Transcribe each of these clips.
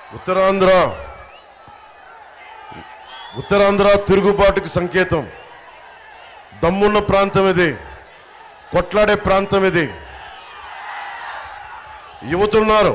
ఉత్తరాంధ్ర ఉత్తరాంధ్ర తిరుగుబాటుకి సంకేతం దమ్మున్న ప్రాంతం ఇది కొట్లాడే ప్రాంతం ఇది యువతున్నారు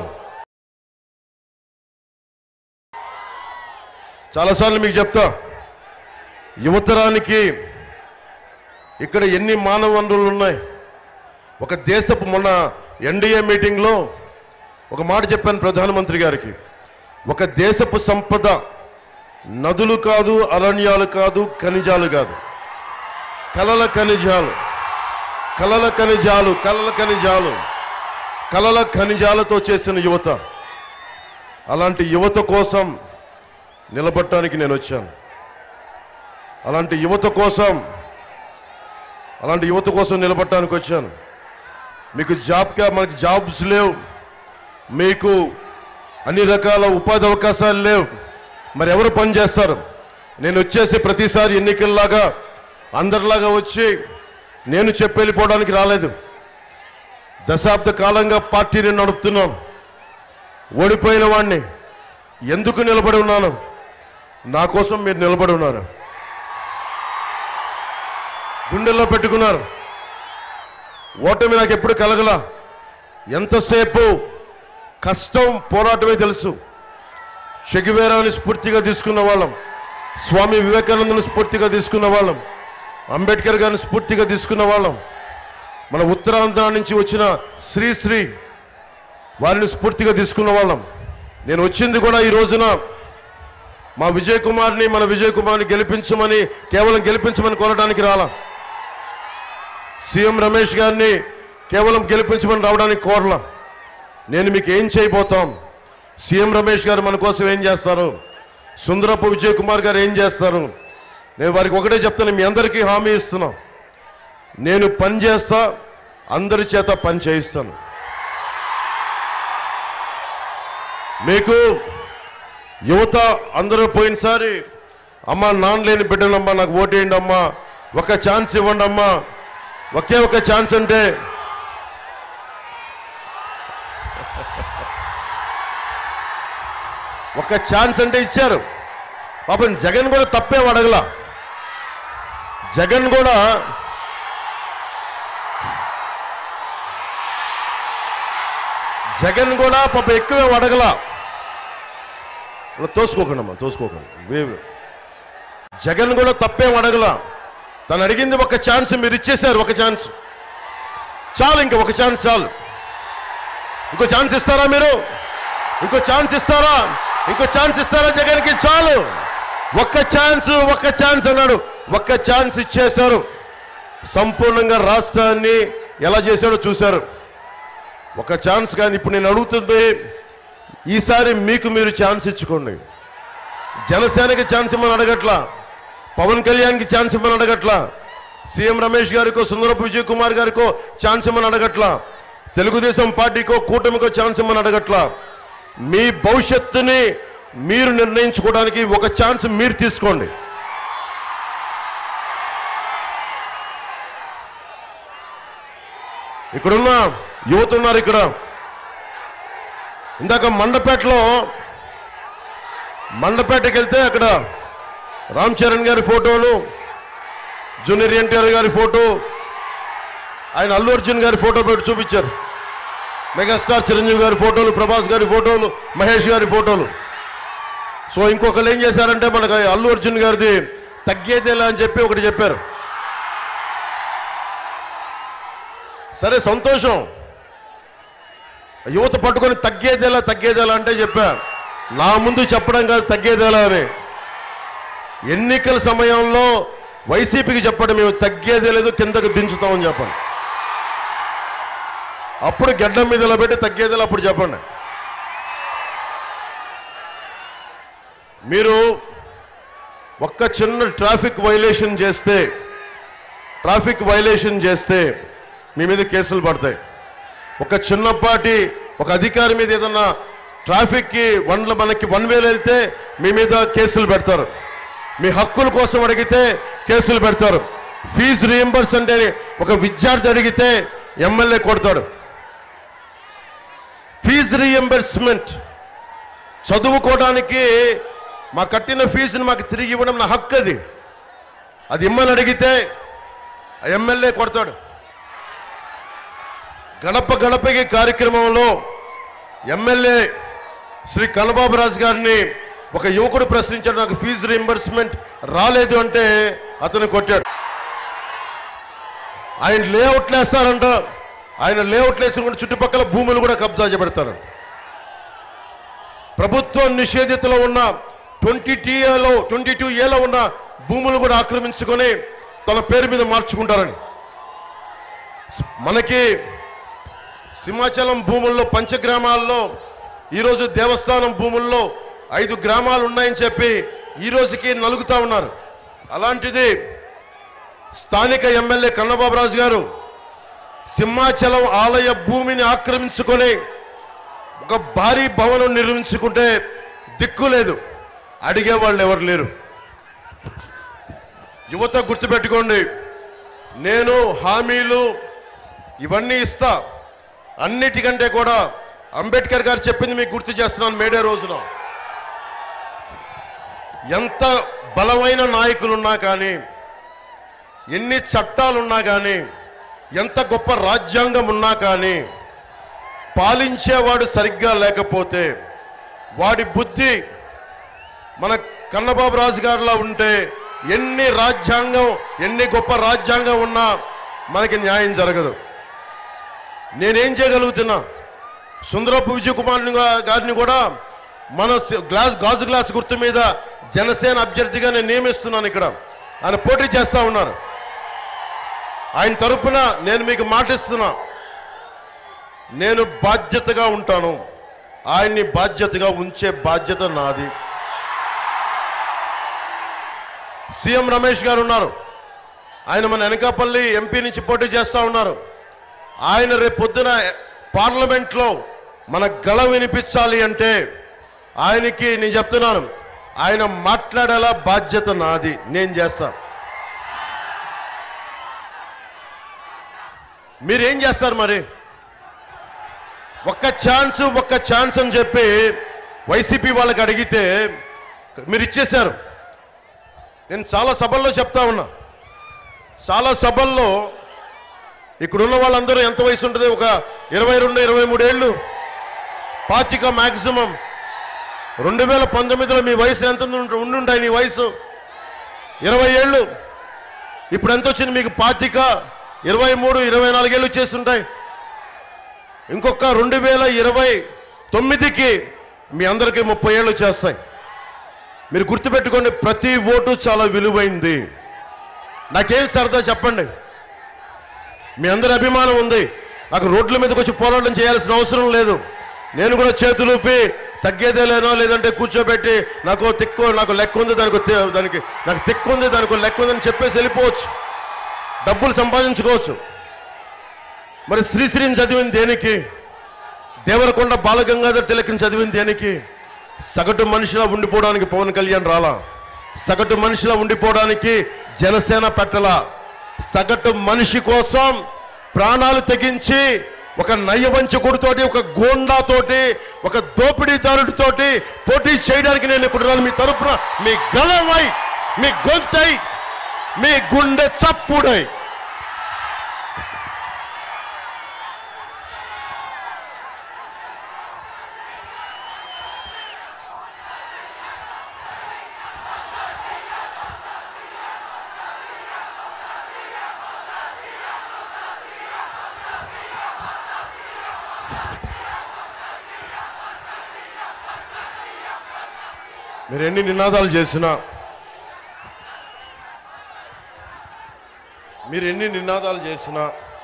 చాలాసార్లు మీకు చెప్తా యువతరానికి ఇక్కడ ఎన్ని మానవ వనరులు ఉన్నాయి ఒక దేశపు మొన్న ఎన్డీఏ మీటింగ్లో ఒక మాట చెప్పాను ప్రధానమంత్రి గారికి ఒక దేశపు సంపద నదులు కాదు అరణ్యాలు కాదు ఖనిజాలు కాదు కలల ఖనిజాలు కలల ఖనిజాలు కలల ఖనిజాలు కలల ఖనిజాలతో చేసిన యువత అలాంటి యువత కోసం నిలబడటానికి నేను వచ్చాను అలాంటి యువత కోసం అలాంటి యువత కోసం నిలబడటానికి వచ్చాను మీకు జాబ్ కా మనకి జాబ్స్ లేవు మీకు అన్ని రకాల ఉపాధి అవకాశాలు లేవు మరి ఎవరు పని చేస్తారు నేను వచ్చేసి ప్రతిసారి ఎన్నికల్లాగా అందరిలాగా వచ్చి నేను చెప్పి వెళ్ళిపోవడానికి రాలేదు దశాబ్ద కాలంగా పార్టీని నడుపుతున్నాం ఓడిపోయిన వాణ్ణి ఎందుకు నిలబడి ఉన్నాను నా కోసం మీరు నిలబడి ఉన్నారు గుండెల్లో పెట్టుకున్నారు ఓటమి నాకు ఎప్పుడు కలగల ఎంతసేపు కష్టం పోరాటమే తెలుసు చెగివేరాని స్ఫూర్తిగా తీసుకున్న వాళ్ళం స్వామి వివేకానందను స్ఫూర్తిగా తీసుకున్న వాళ్ళం అంబేద్కర్ గారిని స్ఫూర్తిగా తీసుకున్న వాళ్ళం మన ఉత్తరాంధ్ర నుంచి వచ్చిన శ్రీశ్రీ వారిని స్ఫూర్తిగా తీసుకున్న వాళ్ళం నేను వచ్చింది కూడా ఈ రోజున మా విజయ్ కుమార్ని మన విజయ్ కుమార్ని గెలిపించమని కేవలం గెలిపించమని కోరడానికి రాలా సీఎం రమేష్ గారిని కేవలం గెలిపించమని రావడానికి కోరలా నేను మీకు ఏం చేయబోతాం సీఎం రమేష్ గారు మన కోసం ఏం చేస్తారు సుందరపు విజయ్ కుమార్ గారు ఏం చేస్తారు నేను వారికి ఒకటే చెప్తాను మీ అందరికీ హామీ ఇస్తున్నా నేను పని చేస్తా అందరి చేత పని చేయిస్తాను మీకు యువత అందరూ పోయినసారి అమ్మా నాన్న లేని బిడ్డలమ్మా నాకు ఓటేయండి అమ్మా ఒక ఛాన్స్ ఇవ్వండి అమ్మా ఒకే ఒక ఛాన్స్ అంటే ఒక ఛాన్స్ అంటే ఇచ్చారు పాపం జగన్ కూడా తప్పేం అడగల జగన్ కూడా జగన్ కూడా పాప ఎక్కువ అడగల అలా తోసుకోకండి అమ్మా తోసుకోకండి వే- జగన్ కూడా తప్పేం అడగల తను అడిగింది ఒక ఛాన్స్ మీరు ఇచ్చేశారు ఒక ఛాన్స్ చాలు ఇంకా ఒక ఛాన్స్ చాలు ఇంకో ఛాన్స్ ఇస్తారా మీరు ఇంకో ఛాన్స్ ఇస్తారా ఇంకో ఛాన్స్ ఇస్తారా జగన్కి చాలు ఒక్క ఛాన్స్ ఒక్క ఛాన్స్ అన్నాడు ఒక్క ఛాన్స్ ఇచ్చేశారు సంపూర్ణంగా రాష్ట్రాన్ని ఎలా చేశాడో చూశారు ఒక ఛాన్స్ కానీ ఇప్పుడు నేను అడుగుతుంది ఈసారి మీకు మీరు ఛాన్స్ ఇచ్చుకోండి జనసేనకి ఛాన్స్ ఇవ్వమని అడగట్లా పవన్ కళ్యాణ్కి ఛాన్స్ ఇవ్వమని అడగట్లా సీఎం రమేష్ గారికో సుందరపు విజయ్ కుమార్ గారికో ఛాన్స్ ఇవ్వమని అడగట్లా తెలుగుదేశం పార్టీకో కూటమికో ఛాన్స్ ఇవ్వమని అడగట్లా మీ భవిష్యత్తుని మీరు నిర్ణయించుకోవడానికి ఒక ఛాన్స్ మీరు తీసుకోండి ఇక్కడున్న యువత ఉన్నారు ఇక్కడ ఇందాక మండపేటలో మండపేటకి వెళ్తే అక్కడ రామ్ చరణ్ గారి ఫోటోలు జూనియర్ ఎన్టీఆర్ గారి ఫోటో ఆయన అల్లు అర్జున్ గారి ఫోటో పెట్టి చూపించారు మెగాస్టార్ చిరంజీవి గారి ఫోటోలు ప్రభాస్ గారి ఫోటోలు మహేష్ గారి ఫోటోలు సో ఇంకొకరు ఏం చేశారంటే మనకు అల్లు అర్జున్ గారిది తగ్గేదేలా అని చెప్పి ఒకటి చెప్పారు సరే సంతోషం యువత పట్టుకొని తగ్గేదేలా తగ్గేదేలా అంటే చెప్పా నా ముందు చెప్పడం కాదు తగ్గేదేలా అని ఎన్నికల సమయంలో వైసీపీకి చెప్పడం మేము తగ్గేదే లేదు కిందకు దించుతామని చెప్పండి అప్పుడు గడ్డం మీద ఇలా పెట్టి తగ్గేదేలా అప్పుడు చెప్పండి మీరు ఒక్క చిన్న ట్రాఫిక్ వైలేషన్ చేస్తే ట్రాఫిక్ వైలేషన్ చేస్తే మీ మీద కేసులు పడతాయి ఒక చిన్నపాటి ఒక అధికారి మీద ఏదన్నా ట్రాఫిక్ కి వన్ల మనకి వన్ వేలు వెళ్తే మీ మీద కేసులు పెడతారు మీ హక్కుల కోసం అడిగితే కేసులు పెడతారు ఫీజు రీఎంబర్స్ అంటే ఒక విద్యార్థి అడిగితే ఎమ్మెల్యే కొడతాడు ఫీజు రీఎంబర్స్మెంట్ చదువుకోవడానికి మా కట్టిన ఫీజుని మాకు తిరిగి ఇవ్వడం నా హక్కు అది అది ఇమ్మని అడిగితే ఆ ఎమ్మెల్యే కొడతాడు గడప గడపకి కార్యక్రమంలో ఎమ్మెల్యే శ్రీ కన్నబాబు రాజు గారిని ఒక యువకుడు ప్రశ్నించాడు నాకు ఫీజు రీంబర్స్మెంట్ రాలేదు అంటే అతను కొట్టాడు ఆయన లేఅవుట్లు వేస్తారంట ఆయన లేఅవుట్లు వేసిన చుట్టుపక్కల భూములు కూడా కబ్జా చేపెడతారు ప్రభుత్వం నిషేధితలో ఉన్న ట్వంటీ టీఏలో ట్వంటీ టూ ఏలో ఉన్న భూములు కూడా ఆక్రమించుకొని తన పేరు మీద మార్చుకుంటారని మనకి సింహాచలం భూముల్లో పంచగ్రామాల్లో ఈరోజు దేవస్థానం భూముల్లో ఐదు గ్రామాలు ఉన్నాయని చెప్పి ఈ రోజుకి నలుగుతా ఉన్నారు అలాంటిది స్థానిక ఎమ్మెల్యే కన్నబాబురాజు గారు సింహాచలం ఆలయ భూమిని ఆక్రమించుకొని ఒక భారీ భవనం నిర్మించుకుంటే దిక్కు లేదు అడిగేవాళ్ళు ఎవరు లేరు యువత గుర్తుపెట్టుకోండి నేను హామీలు ఇవన్నీ ఇస్తా అన్నిటికంటే కూడా అంబేద్కర్ గారు చెప్పింది మీకు గుర్తు చేస్తున్నాను మేడే రోజున ఎంత బలమైన నాయకులున్నా కానీ ఎన్ని చట్టాలున్నా కానీ ఎంత గొప్ప రాజ్యాంగం ఉన్నా కానీ పాలించేవాడు సరిగ్గా లేకపోతే వాడి బుద్ధి మన కన్నబాబు రాజు గారిలా ఉంటే ఎన్ని రాజ్యాంగం ఎన్ని గొప్ప రాజ్యాంగం ఉన్నా మనకి న్యాయం జరగదు నేనేం చేయగలుగుతున్నా సుందరపు విజయ్ కుమార్ గారిని కూడా మన సి- గ్లాస్ గాజు గ్లాస్ గుర్తు మీద జనసేన అభ్యర్థిగా నేను నియమిస్తున్నాను ఇక్కడ ఆయన పోటీ చేస్తా ఉన్నారు ఆయన తరపున నేను మీకు మాటిస్తున్నా నేను బాధ్యతగా ఉంటాను ఆయన్ని బాధ్యతగా ఉంచే బాధ్యత నాది సీఎం రమేష్ గారు ఉన్నారు ఆయన మన వెనకాపల్లి ఎంపీ నుంచి పోటీ చేస్తా ఉన్నారు ఆయన రేపు పొద్దున పార్లమెంట్లో మన గళ వినిపించాలి అంటే ఆయనకి నేను చెప్తున్నాను ఆయన మాట్లాడేలా బాధ్యత నాది నేను చేస్తా మీరేం చేస్తారు మరి ఒక్క ఛాన్స్ ఒక్క ఛాన్స్ అని చెప్పి వైసీపీ వాళ్ళకి అడిగితే మీరు ఇచ్చేశారు నేను చాలా సభల్లో చెప్తా ఉన్నా చాలా సభల్లో ఇక్కడున్న వాళ్ళందరూ ఎంత వయసు ఉంటుంది ఒక ఇరవై రెండు ఇరవై మూడేళ్లు పాతిక మాక్సిమం రెండు వేల పంతొమ్మిదిలో మీ వయసు ఎంత ఉండు- ఉండుంటాయి నీ వయసు ఇరవై ఏళ్ళు ఇప్పుడు ఎంత వచ్చింది మీకు పాతిక ఇరవై మూడు ఇరవై నాలుగేళ్ళు చేస్తుంటాయి ఇంకొక రెండు వేల ఇరవై తొమ్మిదికి మీ అందరికీ ముప్పై ఏళ్ళు చేస్తాయి మీరు గుర్తుపెట్టుకోండి ప్రతి ఓటు చాలా విలువైంది నాకేం సరదా చెప్పండి మీ అందరి అభిమానం ఉంది నాకు రోడ్ల మీదకి వచ్చి పోరాటం చేయాల్సిన అవసరం లేదు నేను కూడా చేతులూపి తగ్గేదే లేనో లేదంటే కూర్చోబెట్టి నాకు తిక్కు నాకు లెక్క ఉంది దానికి తి- దానికి నాకు తిక్కు ఉంది దానికి లెక్క ఉందని చెప్పేసి వెళ్ళిపోవచ్చు డబ్బులు సంపాదించుకోవచ్చు మరి శ్రీశ్రీని చదివింది దేనికి దేవరకొండ బాలగంగాధర్ తిలకని చదివింది దేనికి సగటు మనిషిలా ఉండిపోవడానికి పవన్ కళ్యాణ్ రాలా సగటు మనిషిలా ఉండిపోవడానికి జనసేన పెట్టలా సగటు మనిషి కోసం ప్రాణాలు తెగించి ఒక నయ్యవంచకుడితోటి ఒక గోండాతోటి ఒక దోపిడీదారుడితోటి పోటీ చేయడానికి నేను ఇక్కడ ఉన్నాను. మీ తరపున మీ గలమై మీ గొంతై మీ గుండె చప్పుడై మీరు ఎన్ని నినాదాలు చేసినా మీరు ఎన్ని నినాదాలు చేసినా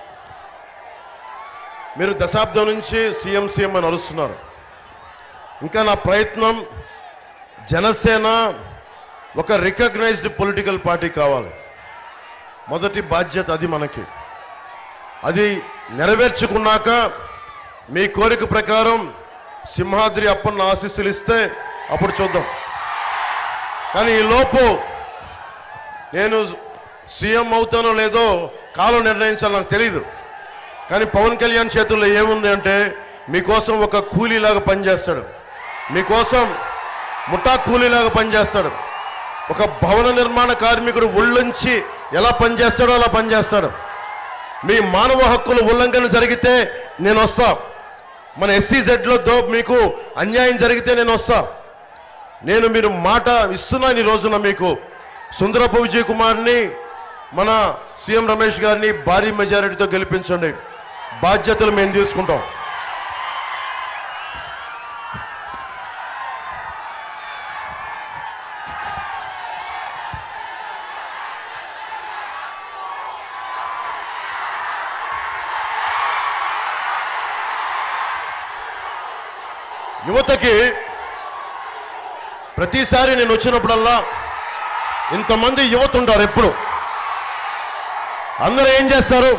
మీరు దశాబ్దం నుంచి సీఎం సీఎం అని అరుస్తున్నారు ఇంకా నా ప్రయత్నం జనసేన ఒక రికగ్నైజ్డ్ పొలిటికల్ పార్టీ కావాలి మొదటి బాధ్యత అది మనకి అది నెరవేర్చుకున్నాక మీ కోరిక ప్రకారం సింహాద్రి అప్పన్న ఆశీస్సులు ఇస్తే అప్పుడు చూద్దాం కానీ ఈ లోపు నేను సీఎం అవుతానో లేదో కాలం నిర్ణయించాలి నాకు తెలియదు కానీ పవన్ కళ్యాణ్ చేతుల్లో ఏముంది అంటే మీకోసం ఒక కూలీలాగా పనిచేస్తాడు మీకోసం ముఠా కూలీలాగా పనిచేస్తాడు ఒక భవన నిర్మాణ కార్మికుడు ఒళ్ళుంచి ఎలా పనిచేస్తాడో అలా పనిచేస్తాడు మీ మానవ హక్కుల ఉల్లంఘన జరిగితే నేను వస్తా మన ఎస్సీజెడ్ లో దో మీకు అన్యాయం జరిగితే నేను వస్తా నేను మీరు మాట ఇస్తున్నాను ఈ రోజున మీకు సుందరపు విజయ్ కుమార్ని మన సీఎం రమేష్ గారిని భారీ మెజారిటీతో గెలిపించండి బాధ్యతలు మేము తీసుకుంటాం యువతకి ప్రతిసారి నేను వచ్చినప్పుడల్లా ఇంతమంది యువత ఉంటారు ఎప్పుడు అందరూ ఏం చేస్తారు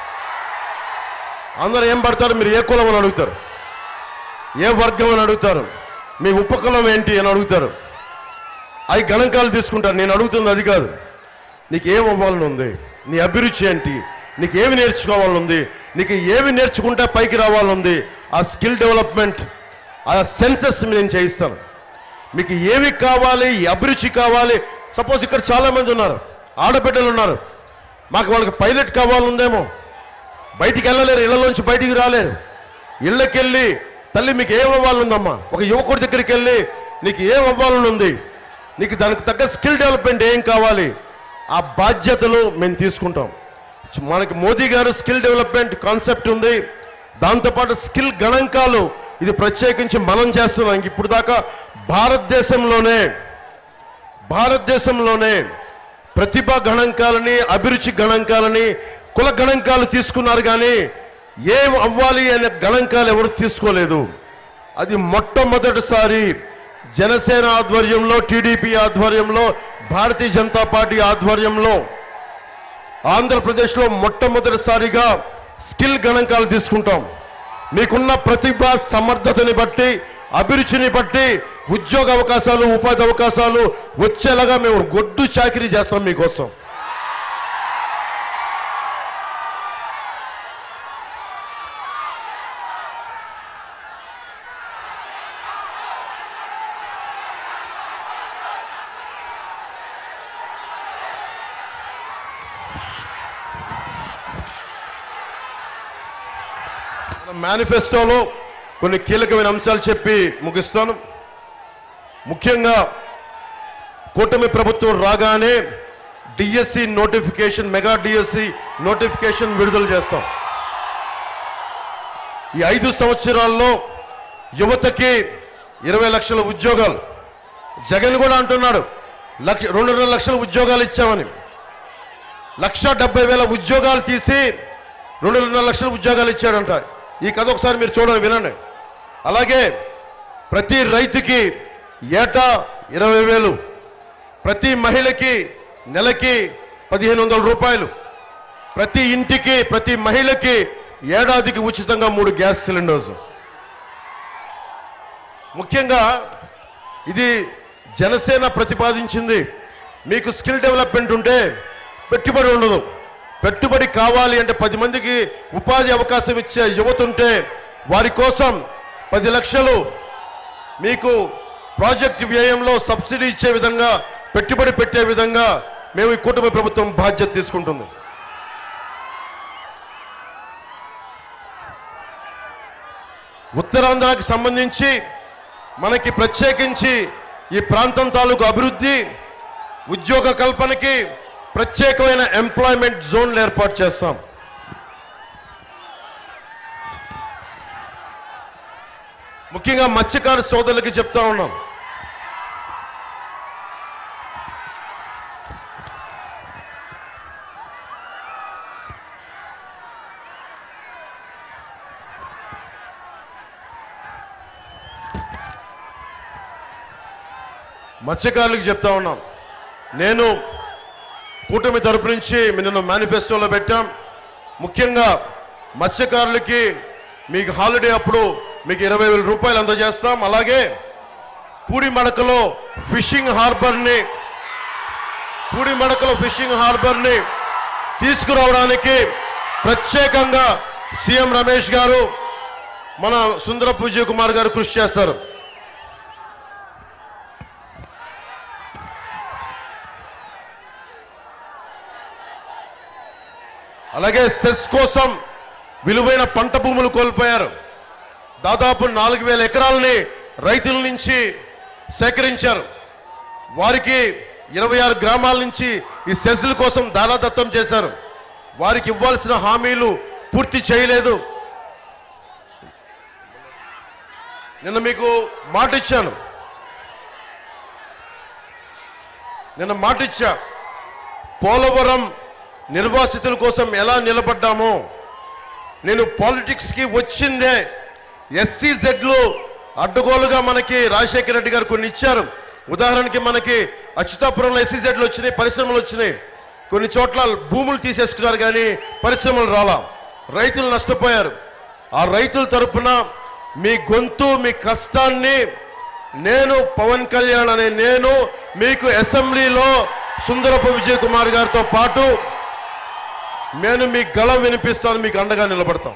అందరూ ఏం పడతారు మీరు ఏ కులం అని అడుగుతారు ఏ వర్గం అని అడుగుతారు మీ ఉపకులం ఏంటి అని అడుగుతారు అవి గణాంకాలు తీసుకుంటారు నేను అడుగుతుంది అది కాదు నీకు ఏం అవ్వాలని ఉంది నీ అభిరుచి ఏంటి నీకు ఏమి నేర్చుకోవాలని ఉంది నీకు ఏమి నేర్చుకుంటే పైకి రావాలని ఉంది ఆ స్కిల్ డెవలప్మెంట్ ఆ సెన్సెస్ నేను చేయిస్తాను మీకు ఏమి కావాలి ఈ అభిరుచి కావాలి సపోజ్ ఇక్కడ చాలా మంది ఉన్నారు ఆడబిడ్డలు ఉన్నారు మాకు వాళ్ళకి పైలట్ కావాలందేమో బయటికి వెళ్ళలేరు ఇళ్లలోంచి బయటికి రాలేరు ఇళ్ళకెళ్ళి తల్లి మీకు ఏం అవ్వాలనుందమ్మా ఒక యువకుడి దగ్గరికి వెళ్ళి నీకు ఏం అవ్వాలని ఉంది నీకు దానికి తగ్గ స్కిల్ డెవలప్మెంట్ ఏం కావాలి ఆ బాధ్యతలు మేము తీసుకుంటాం మనకి మోదీ గారు స్కిల్ డెవలప్మెంట్ కాన్సెప్ట్ ఉంది దాంతోపాటు స్కిల్ గణాంకాలు ఇది ప్రత్యేకించి మనం చేస్తున్నాం ఇంక ఇప్పుడు దాకా భారతదేశంలోనే భారతదేశంలోనే ప్రతిభా గణాంకాలని అభిరుచి గణాంకాలని కుల గణాంకాలు తీసుకున్నారు కానీ ఏం అవ్వాలి అనే గణాంకాలు ఎవరు తీసుకోలేదు అది మొట్టమొదటిసారి జనసేన ఆధ్వర్యంలో టీడీపీ ఆధ్వర్యంలో భారతీయ జనతా పార్టీ ఆధ్వర్యంలో ఆంధ్రప్రదేశ్లో మొట్టమొదటిసారిగా స్కిల్ గణాంకాలు తీసుకుంటాం మీకున్న ప్రతిభ సమర్థతని బట్టి అభిరుచిని బట్టి ఉద్యోగ అవకాశాలు ఉపాధి అవకాశాలు వచ్చేలాగా మేము గొడ్డు చాకిరీ చేస్తాం మీకోసం మన మేనిఫెస్టోలో కొన్ని కీలకమైన అంశాలు చెప్పి ముగిస్తాను ముఖ్యంగా కూటమి ప్రభుత్వం రాగానే DSC notification mega DSC notification విడుదల చేస్తాం ఈ ఐదు సంవత్సరాల్లో యువతకి ఇరవై లక్షల ఉద్యోగాలు జగన్ కూడా అంటున్నాడు లక్ష రెండున్నర లక్షల ఉద్యోగాలు ఇచ్చామని లక్ష డెబ్బై వేల ఉద్యోగాలు తీసి రెండున్నర లక్షల ఉద్యోగాలు ఇచ్చాడంట ఈ కథ ఒకసారి మీరు చూడండి వినండి అలాగే ప్రతి రైతుకి ఏటా ఇరవై వేలు ప్రతి మహిళకి నెలకి పదిహేను వందల రూపాయలు ప్రతి ఇంటికి ప్రతి మహిళకి ఏడాదికి ఉచితంగా మూడు గ్యాస్ సిలిండర్స్ ముఖ్యంగా ఇది జనసేన ప్రతిపాదించింది మీకు స్కిల్ డెవలప్మెంట్ ఉంటే పెట్టుబడి ఉండదు పెట్టుబడి కావాలి అంటే పది మందికి ఉపాధి అవకాశం ఇచ్చే యువత ఉంటే వారి కోసం పది లక్షలు మీకు ప్రాజెక్ట్ వ్యయంలో సబ్సిడీ ఇచ్చే విధంగా పెట్టుబడి పెట్టే విధంగా మేము ఈ కూటమి ప్రభుత్వం బాధ్యత తీసుకుంటుంది ఉత్తరాంధ్రకి సంబంధించి మనకి ప్రత్యేకించి ఈ ప్రాంతం తాలూకు అభివృద్ధి ఉద్యోగ కల్పనకి ప్రత్యేకమైన ఎంప్లాయ్మెంట్ జోన్లు ఏర్పాటు చేస్తాం ముఖ్యంగా మత్స్యకార సోదరులకి చెప్తా ఉన్నాం మత్స్యకారులకు చెప్తా ఉన్నాం నేను కూటమి తరపు నుంచి నిన్న మేనిఫెస్టోలో పెట్టాం ముఖ్యంగా మత్స్యకారులకి మీకు హాలిడే అప్పుడు మీకు ఇరవై వేల రూపాయలు అందజేస్తాం అలాగే పూడిమడకలో ఫిషింగ్ హార్బర్ని పూడిమడకలో ఫిషింగ్ హార్బర్ని తీసుకురావడానికి ప్రత్యేకంగా సీఎం రమేష్ గారు మన సుందరపు విజయ్ కుమార్ గారు కృషి చేస్తారు అలాగే సెస్ కోసం విలువైన పంట భూములు కోల్పోయారు దాదాపు నాలుగు వేల ఎకరాలని రైతుల నుంచి సేకరించారు వారికి ఇరవై ఆరు గ్రామాల నుంచి ఈ సెస్ల కోసం దానాదత్తం చేశారు వారికి ఇవ్వాల్సిన హామీలు పూర్తి చేయలేదు నిన్న మీకు మాట ఇచ్చాను నిన్న మాట ఇచ్చా పోలవరం నిర్వాసితుల కోసం ఎలా నిలబడ్డామో నేను పాలిటిక్స్ కి వచ్చిందే ఎస్సీ జెడ్లు అడ్డగోలుగా మనకి రాజశేఖర రెడ్డి గారు కొన్ని ఇచ్చారు ఉదాహరణకి మనకి అచ్యుతాపురంలో ఎస్సీ జెడ్లు వచ్చినాయి పరిశ్రమలు వచ్చినాయి కొన్ని చోట్ల భూములు తీసేసుకున్నారు కానీ పరిశ్రమలు రాలా రైతులు నష్టపోయారు ఆ రైతుల తరపున మీ గొంతు మీ కష్టాన్ని నేను పవన్ కళ్యాణ్ అనే నేను మీకు అసెంబ్లీలో సుందరపు విజయ్ కుమార్ గారితో పాటు నేను మీ గళం వినిపిస్తాను మీకు అండగా నిలబడతాం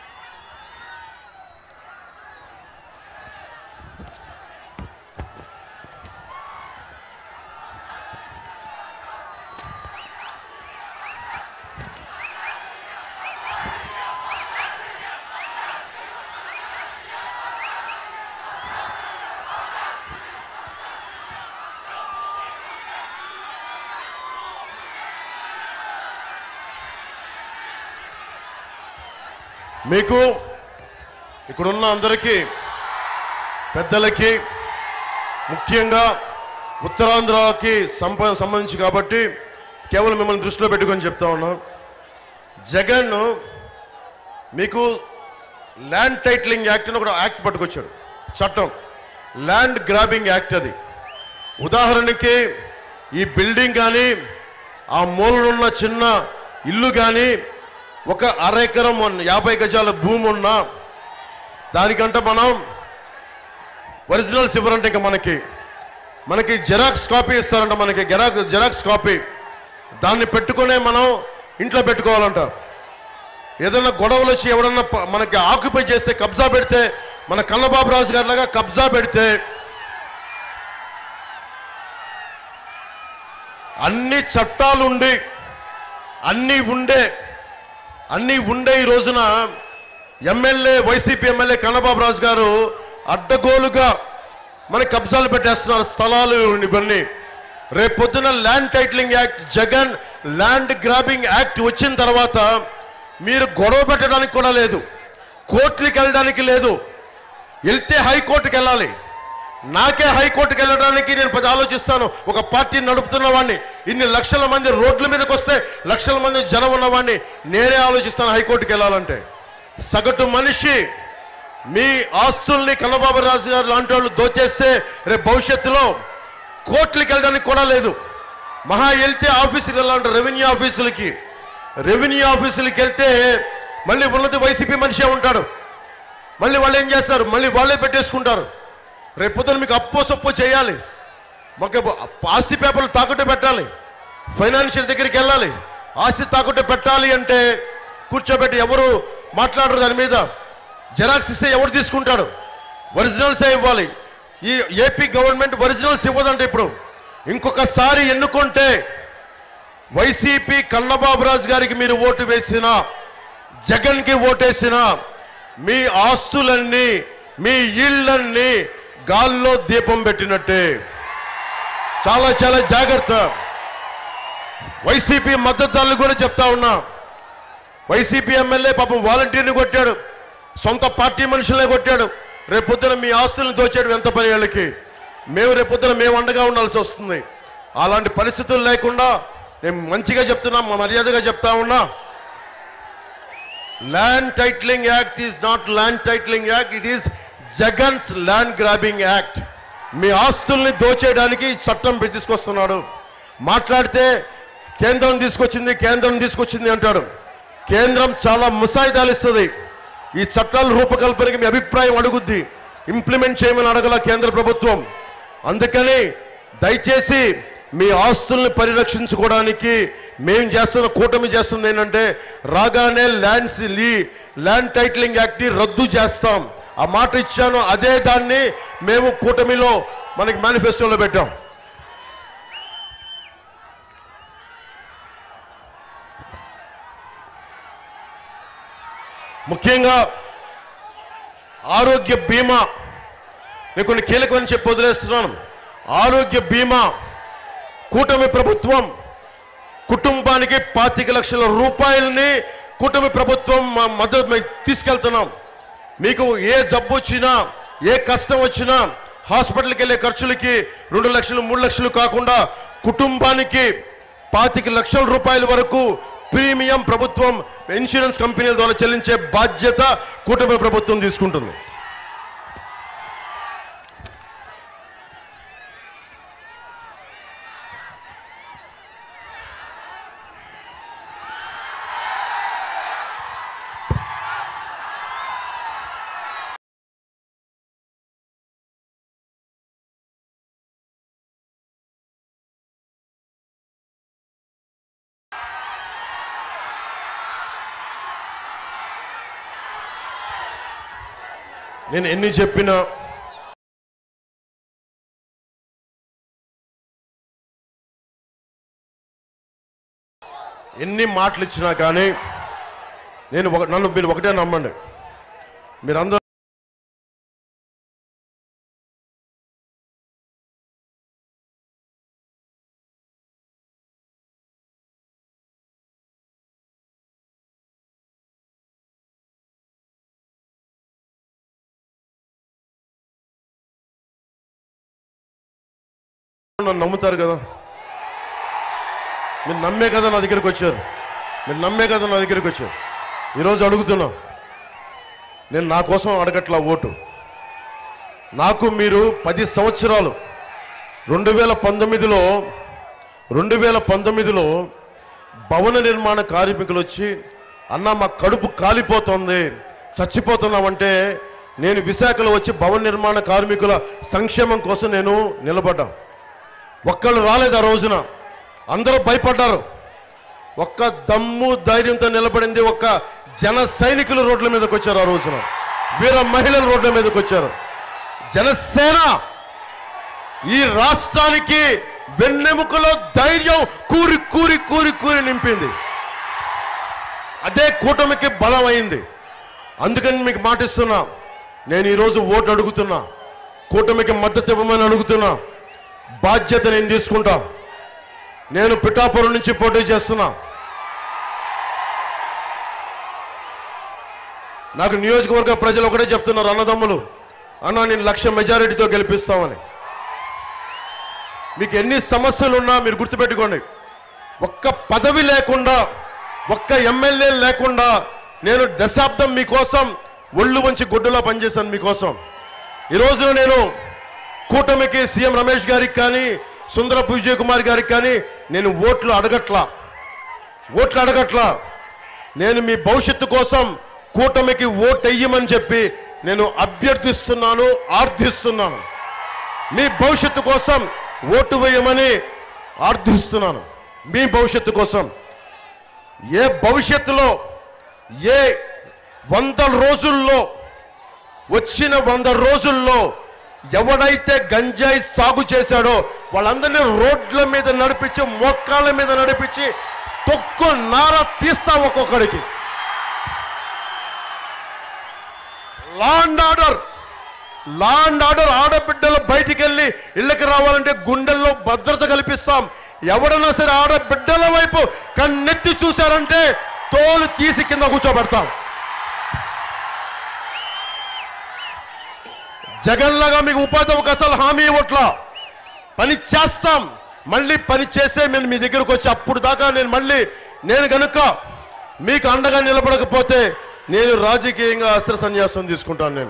మీకు ఇక్కడున్న అందరికీ పెద్దలకి ముఖ్యంగా ఉత్తరాంధ్రకి సంప సంబంధించి కాబట్టి కేవలం మిమ్మల్ని దృష్టిలో పెట్టుకొని చెప్తా ఉన్నాం జగన్ మీకు ల్యాండ్ టైటిలింగ్ యాక్ట్ అని ఒక యాక్ట్ పట్టుకొచ్చాడు చట్టం ల్యాండ్ గ్రాబింగ్ యాక్ట్ అది ఉదాహరణకి ఈ బిల్డింగ్ కానీ ఆ మూలనున్న చిన్న ఇల్లు కానీ ఒక అర ఎకరం ఉన్న యాభై గజాల భూమి ఉన్నా దానికంటే మనం ఒరిజినల్స్ ఇవ్వరంటే ఇంకా మనకి మనకి జెరాక్స్ కాపీ ఇస్తారంట మనకి జెరాక్స్ జెరాక్స్ కాపీ దాన్ని పెట్టుకునే మనం ఇంట్లో పెట్టుకోవాలంట ఏదైనా గొడవలు వచ్చి ఎవడన్నా ప- మనకి ఆక్యుపై చేస్తే కబ్జా పెడితే మన కన్నబాబు రాజు గారిలాగా కబ్జా పెడితే అన్ని చట్టాలుండి అన్ని ఉండే అన్ని ఉండే ఈ రోజున MLA YCP MLA Kannababu Raju గారు అడ్డగోలుగా మన కబ్జాలు పెట్టేస్తున్నారు స్థలాలు ఇవన్నీ రేపొద్దున land titling act Jagan land grabbing act వచ్చిన తర్వాత మీరు గొడవ పెట్టడానికి కూడా లేదు కోర్టులకు వెళ్ళడానికి లేదు వెళ్తే హైకోర్టుకి వెళ్ళాలి నాకే హైకోర్టుకి వెళ్ళడానికి నేను పది ఆలోచిస్తాను ఒక పార్టీని నడుపుతున్న వాడిని ఇన్ని లక్షల మంది రోడ్ల మీదకి వస్తే లక్షల మంది జనం ఉన్నవాడిని నేనే ఆలోచిస్తాను హైకోర్టుకి వెళ్ళాలంటే సగటు మనిషి మీ ఆస్తుల్ని కన్నబాబు రాజు గారు లాంటి వాళ్ళు దోచేస్తే రేపు భవిష్యత్తులో కోర్టులకు వెళ్ళడానికి కూడా లేదు మహా వెళ్తే ఆఫీసులు వెళ్ళాలంటే రెవెన్యూ ఆఫీసులకి రెవెన్యూ ఆఫీసులకి వెళ్తే మళ్ళీ ఉన్నది వైసీపీ మనిషే ఉంటాడు మళ్ళీ వాళ్ళు ఏం చేస్తారు మళ్ళీ వాళ్ళే పెట్టేసుకుంటారు రేపు పొద్దున మీకు అప్పో సొప్పో చేయాలి మాకు ఆస్తి పేపర్లు తాకట్టు పెట్టాలి ఫైనాన్షియల్ దగ్గరికి వెళ్ళాలి ఆస్తి తాకట్టు పెట్టాలి అంటే కూర్చోబెట్టి ఎవరు మాట్లాడరు దాని మీద జెరాక్స్ ఇస్తే ఎవరు తీసుకుంటాడు ఒరిజినల్సే ఇవ్వాలి ఈ ఏపీ గవర్నమెంట్ ఒరిజినల్స్ ఇవ్వదంటే ఇప్పుడు ఇంకొకసారి ఎన్నుకుంటే వైసీపీ కన్నబాబురాజు గారికి మీరు ఓటు వేసినా జగన్ కి ఓటేసినా మీ ఆస్తులన్నీ మీ ఇళ్లన్నీ గాల్లో దీపం పెట్టినట్టే చాలా చాలా జాగ్రత్త వైసీపీ మద్దతుదారులు కూడా చెప్తా ఉన్నా వైసీపీ ఎమ్మెల్యే పాపం వాలంటీర్ని కొట్టాడు సొంత పార్టీ మనుషులనే కొట్టాడు రేపొద్దున మీ ఆస్తులను దోచాడు ఎంత పని ఏళ్ళకి మేము రేపొద్దున మేము అండగా ఉండాల్సి వస్తుంది అలాంటి పరిస్థితులు లేకుండా నేను మంచిగా చెప్తున్నా మా మర్యాదగా చెప్తా ఉన్నా land titling act is not land titling act it is జగన్స్ ల్యాండ్ గ్రాబింగ్ యాక్ట్ మీ ఆస్తుల్ని దోచేయడానికి ఈ చట్టం పెట్టి తీసుకొస్తున్నాడు మాట్లాడితే కేంద్రం తీసుకొచ్చింది కేంద్రం తీసుకొచ్చింది అంటాడు కేంద్రం చాలా ముసాయిదాలు ఇస్తుంది ఈ చట్టాల రూపకల్పనకి మీ అభిప్రాయం అడుగుద్ది ఇంప్లిమెంట్ చేయమని అడగల కేంద్ర ప్రభుత్వం అందుకని దయచేసి మీ ఆస్తుల్ని పరిరక్షించుకోవడానికి మేం చేస్తున్న కూటమి చేస్తుంది ఏంటంటే రాగానే ల్యాండ్స్ లీ ల్యాండ్ టైటిలింగ్ యాక్ట్ ని రద్దు చేస్తాం ఆ మాట ఇచ్చాను అదే దాన్ని మేము కూటమిలో మనకి మేనిఫెస్టోలో పెట్టాం ముఖ్యంగా ఆరోగ్య బీమా నేను కొన్ని కీలకమని చెప్పి వదిలేస్తున్నాను ఆరోగ్య బీమా కూటమి ప్రభుత్వం కుటుంబానికి పాతిక లక్షల రూపాయలని కూటమి ప్రభుత్వం మా మద్దతు మేము తీసుకెళ్తున్నాం మీకు ఏ జబ్బు వచ్చినా ఏ కష్టం వచ్చినా హాస్పిటల్కి వెళ్ళే ఖర్చులకి రెండు లక్షలు మూడు లక్షలు కాకుండా కుటుంబానికి పాతిక లక్షల రూపాయల వరకు ప్రీమియం ప్రభుత్వం ఇన్సూరెన్స్ కంపెనీల ద్వారా చెల్లించే బాధ్యత కూటమి ప్రభుత్వం తీసుకుంటుంది నేను ఎన్ని చెప్పినా ఎన్ని మాటలు ఇచ్చినా కానీ నేను ఒక నన్ను మీరు ఒకటే నమ్మండి మీరందరూ నన్ను నమ్ముతారు కదా మీరు నమ్మే కదా నా దగ్గరికి వచ్చారు మీరు నమ్మే కదా నా దగ్గరికి వచ్చారు ఈరోజు అడుగుతున్నా నేను నా కోసం అడగట్లా ఓటు నాకు మీరు పది సంవత్సరాలు రెండు వేల పంతొమ్మిదిలో రెండు వేల పంతొమ్మిదిలో భవన నిర్మాణ కార్మికులు వచ్చి అన్న మా కడుపు కాలిపోతుంది చచ్చిపోతున్నామంటే నేను విశాఖలో వచ్చి భవన నిర్మాణ కార్మికుల సంక్షేమం కోసం నేను నిలబడ్డా ఒక్కళ్ళు రాలేదు ఆ రోజున అందరూ భయపడ్డారు ఒక్క దమ్ము ధైర్యంతో నిలబడింది ఒక్క జన సైనికులు రోడ్ల మీదకి వచ్చారు ఆ రోజున వీర మహిళలు రోడ్ల మీదకి వచ్చారు జనసేన ఈ రాష్ట్రానికి వెన్నెముకలో ధైర్యం కూరి కూరి కూరి కూరి నింపింది అదే కూటమికి బలం అయింది అందుకని మీకు మాటిస్తున్నా నేను ఈరోజు ఓటు అడుగుతున్నా కూటమికి మద్దతు ఇవ్వమని అడుగుతున్నా బాధ్యత నేను తీసుకుంటా నేను పిఠాపురం నుంచి పోటీ చేస్తున్నా నాకు నియోజకవర్గ ప్రజలు ఒకటే చెప్తున్నారు అన్నదమ్ములు అన్న నేను లక్ష మెజారిటీతో గెలిపిస్తామని మీకు ఎన్ని సమస్యలున్నా మీరు గుర్తుపెట్టుకోండి ఒక్క పదవి లేకుండా ఒక్క ఎమ్మెల్యే లేకుండా నేను దశాబ్దం మీకోసం ఒళ్ళు వంచి గుడ్డులా పనిచేశాను మీకోసం ఈ రోజున నేను కూటమికి సీఎం రమేష్ గారికి కానీ సుందరపు విజయ్ కుమార్ గారికి కానీ నేను ఓట్లు అడగట్లా ఓట్లు అడగట్లా నేను మీ భవిష్యత్తు కోసం కూటమికి ఓటు వెయ్యమని చెప్పి నేను అభ్యర్థిస్తున్నాను ఆర్థిస్తున్నాను మీ భవిష్యత్తు కోసం ఓటు వేయమని ఆర్థిస్తున్నాను మీ భవిష్యత్తు కోసం ఏ భవిష్యత్తులో ఏ వంద రోజుల్లో వచ్చిన వంద రోజుల్లో ఎవడైతే గంజాయి సాగు చేశాడో వాళ్ళందరినీ రోడ్ల మీద నడిపించి మొక్కాళ్ళ మీద నడిపించి తొక్కు నార తీస్తాం ఒక్కొక్కడికి law and order law and order ఆడబిడ్డలు బయటికి వెళ్ళి ఇళ్ళకి రావాలంటే గుండెల్లో భద్రత కల్పిస్తాం ఎవడన్నా సరే ఆడబిడ్డల వైపు కన్నెత్తి చూశారంటే తోలు తీసి కింద కూర్చోబెడతాం జగన్లాగా మీకు ఉపాధి అవకాశాలు హామీ ఇవ్వట్లా పని చేస్తాం మళ్ళీ పని చేసే నేను మీ దగ్గరకు వచ్చి అప్పుడు దాకా నేను మళ్ళీ నేను గనుక మీకు అండగా నిలబడకపోతే నేను రాజకీయంగా అస్త్ర సన్యాసం తీసుకుంటాను నేను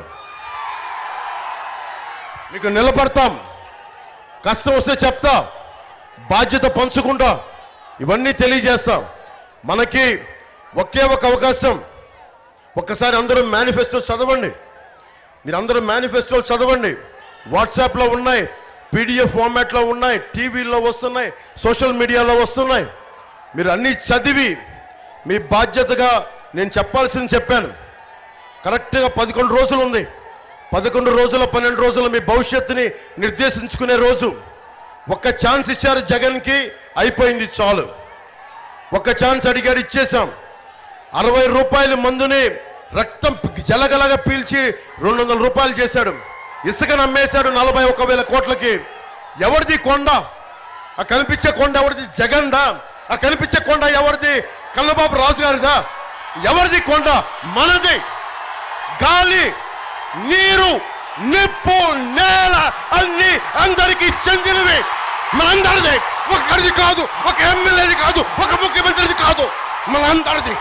మీకు నిలబడతాం కష్టం వస్తే చెప్తా బాధ్యత పంచుకుంటా ఇవన్నీ తెలియజేస్తాం మనకి ఒకే ఒక అవకాశం ఒక్కసారి అందరూ మేనిఫెస్టో చదవండి మీరందరూ మేనిఫెస్టోలు చదవండి వాట్సాప్లో ఉన్నాయి పీడిఎఫ్ ఫార్మాట్లో ఉన్నాయి టీవీలో వస్తున్నాయి సోషల్ మీడియాలో వస్తున్నాయి మీరు అన్నీ చదివి మీ బాధ్యతగా నేను చెప్పాల్సింది చెప్పాను కరెక్ట్గా పదకొండు రోజులు ఉంది పదకొండు రోజుల పన్నెండు రోజుల మీ భవిష్యత్తుని నిర్దేశించుకునే రోజు ఒక్క ఛాన్స్ ఇచ్చారు జగన్కి అయిపోయింది చాలు ఒక్క ఛాన్స్ అడిగాడు ఇచ్చేశాం అరవై రూపాయల మందుని రక్తం జలగలగా పీల్చి రెండు వందల రూపాయలు చేశాడు ఇసుక నమ్మేశాడు నలభై ఒక్క వేల కోట్లకి ఎవరిది కొండ ఆ కనిపించే కొండ ఎవరిది జగన్దా ఆ కనిపించే కొండ ఎవరిది కన్నబాబు రాజు గారిదా ఎవరిది కొండ మనది గాలి నీరు నిప్పు నేల అన్ని అందరికీ చెందినవి మనందరిది ఒకరిది కాదు ఒక ఎమ్మెల్యేది కాదు ఒక ముఖ్యమంత్రిది కాదు మనందరిది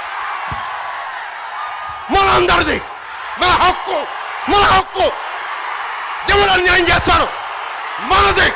మనందరిది మన హక్కు మన హక్కు ఎవరు అన్యాయం చేస్తాడు మనది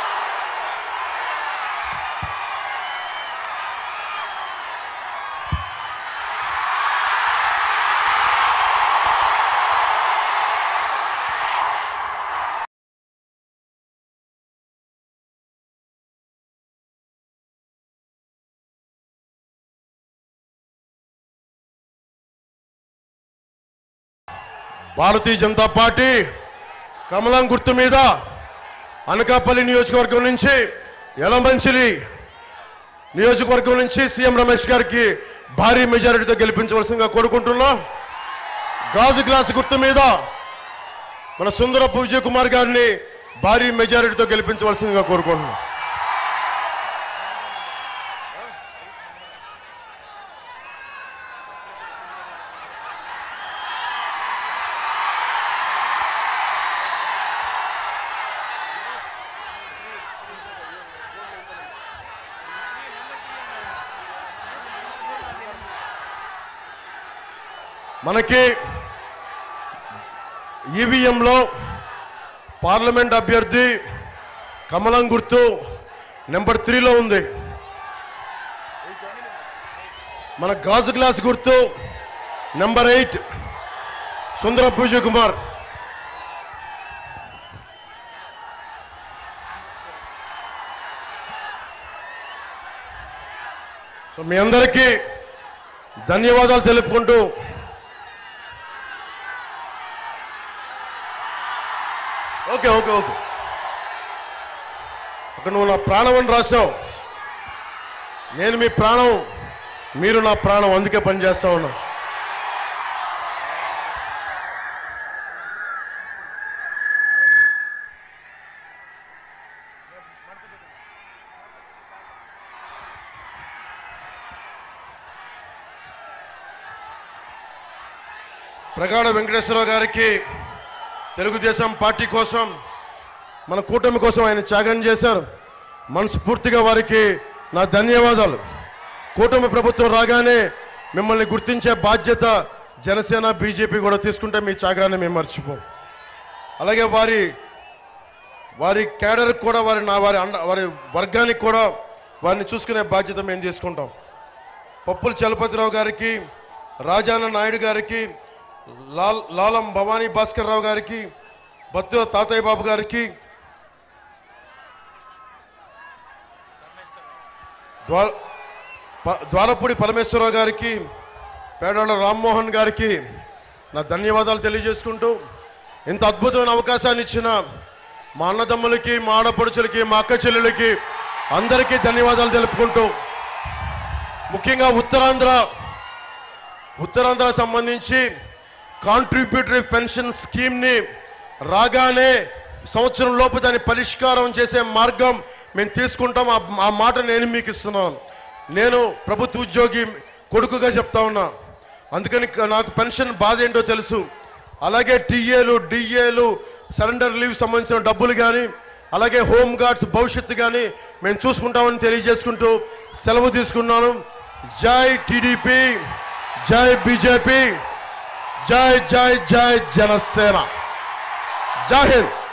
భారతీయ జనతా పార్టీ కమలం గుర్తు మీద అనకాపల్లి నియోజకవర్గం నుంచి యలమంచిలి నియోజకవర్గం నుంచి సీఎం రమేష్ గారికి భారీ మెజారిటీతో గెలిపించవలసిందిగా కోరుకుంటున్నాం గాజు గ్లాస్ గుర్తు మీద మన సుందరపు విజయ్ కుమార్ గారిని భారీ మెజారిటీతో గెలిపించవలసిందిగా కోరుకుంటున్నాం మనకి ఈవీఎంలో పార్లమెంట్ అభ్యర్థి కమలం గుర్తు నెంబర్ త్రీలో ఉంది మన గాజు గ్లాస్ గుర్తు number eight Sundara Pooja Kumar so మీ అందరికీ ధన్యవాదాలు తెలుపుకుంటూ ఓకే ఓకే ఓకే అక్కడ నువ్వు నా ప్రాణం అని రాశావు నేను మీ ప్రాణం మీరు నా ప్రాణం అందుకే పనిచేస్తా ఉన్నా ప్రగాఢ వెంకటేశ్వరరావు గారికి తెలుగుదేశం పార్టీ కోసం మన కూటమి కోసం ఆయన త్యాగం చేశారు మనస్ఫూర్తిగా వారికి నా ధన్యవాదాలు కూటమి ప్రభుత్వం రాగానే మిమ్మల్ని గుర్తించే బాధ్యత జనసేన బీజేపీ కూడా తీసుకుంటే మీ త్యాగాన్ని మేము మర్చిపోం అలాగే వారి వారి క్యాడర్ కూడా వారి నా వారి అండ వారి వర్గానికి కూడా వారిని చూసుకునే బాధ్యత మేము తీసుకుంటాం పప్పుల చలపతిరావు గారికి రాజాన నాయుడు గారికి లాల్ లాలం భవానీ భాస్కర్ రావు గారికి బత్తు తాతయ్య బాబు గారికి ద్వా- ప- ద్వారపూడి పరమేశ్వరరావు గారికి పేడాళ్ళ రామ్మోహన్ గారికి నా ధన్యవాదాలు తెలియజేసుకుంటూ ఇంత అద్భుతమైన అవకాశాన్ని ఇచ్చిన మా అన్నదమ్ములకి మా ఆడపడుచులకి మా అక్క చెల్లెలకి అందరికీ ధన్యవాదాలు తెలుపుకుంటూ ముఖ్యంగా ఉత్తరాంధ్ర ఉత్తరాంధ్ర సంబంధించి కాంట్రిబ్యూటరీ పెన్షన్ స్కీమ్ ని రాగానే సంవత్సరం లోపు దాన్ని పరిష్కారం చేసే మార్గం మేము తీసుకుంటాం ఆ- ఆ మాట నేను మీకు ఇస్తున్నాను నేను ప్రభుత్వ ఉద్యోగి కొడుకుగా చెప్తా ఉన్నా అందుకని క- నాకు పెన్షన్ బాధ ఏంటో తెలుసు అలాగే టీఏలు డిఏలు సరెండర్ లీవ్ సంబంధించిన డబ్బులు కానీ అలాగే హోమ్ గార్డ్స్ భవిష్యత్తు కానీ మేము చూసుకుంటామని తెలియజేసుకుంటూ సెలవు తీసుకున్నాను జై టీడీపీ జై బీజేపీ జై జై జై జనసేన జై హింద్